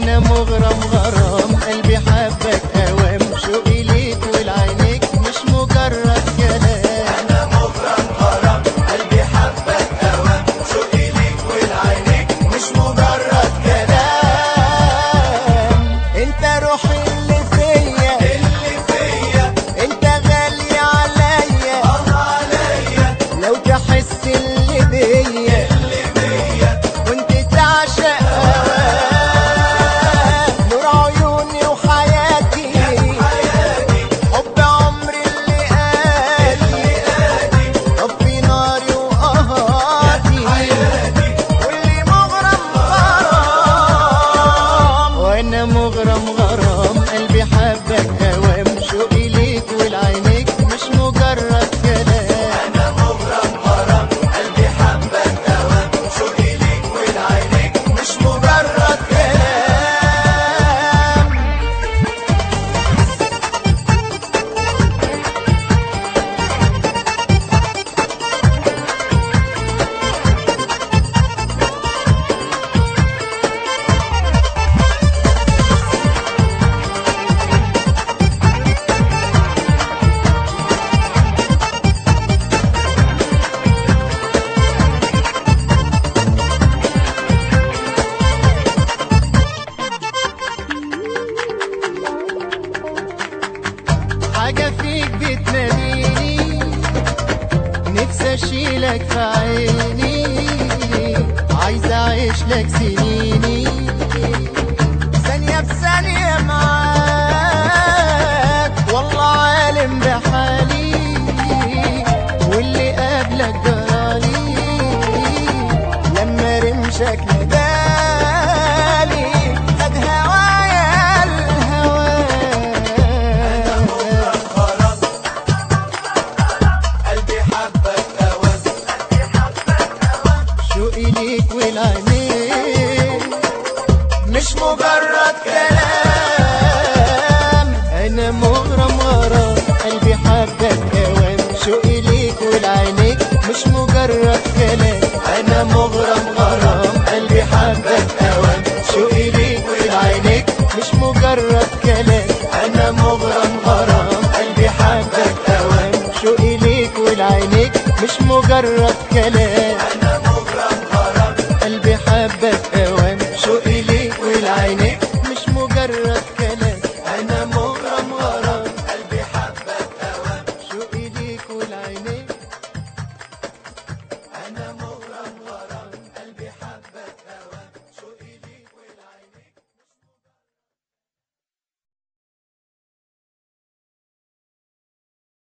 وانا مغرم غرام قلبي حبك اوام شوقي ليك ولعينيك مش مجرد كلام انا مغرم غرام قلبي حبك اوام شوقي ليك ولعينيك مش مجرد كلام انت روحي اللي فيا اللي فيا انت غالي عليا اه عليا لو تحس اللي بيا اللي بيا كنت تعشق هواك نور عيوني وحياتي حياتي حب عمري اللي قالي ادي طفي ناري وقهاتي حياتي واللي مغرم غرام وانا مغرم غرام قلبي حبك هوام شوقي ليك ولعينيك مش مجرد كلام انا مغرم غرام قلبي حبك اوام شوقي ليك ولعينيك مش مجرد كلام حاجة فيك بتناديني نفسي اشيلك في عيني عايز اعيش لك سنيني ثانية بثانية معاك والله عالم بحالي واللي قبلك جرالي لما رمشك ندالي خد هوايا الهوى غرام قلبي حبك اوام شوقي ليك والعينيك مش مجرد كلام انا مغرم غرام قلبي حبك اوام شوقي ليك والعينيك مش مجرد كلام انا مغرم غرام قلبي حبك اوام شوقي ليك والعينيك مش مجرد كلام انا مغرم غرام قلبي حبك اوام شوقي ليك والعينيك مش مجرد كلام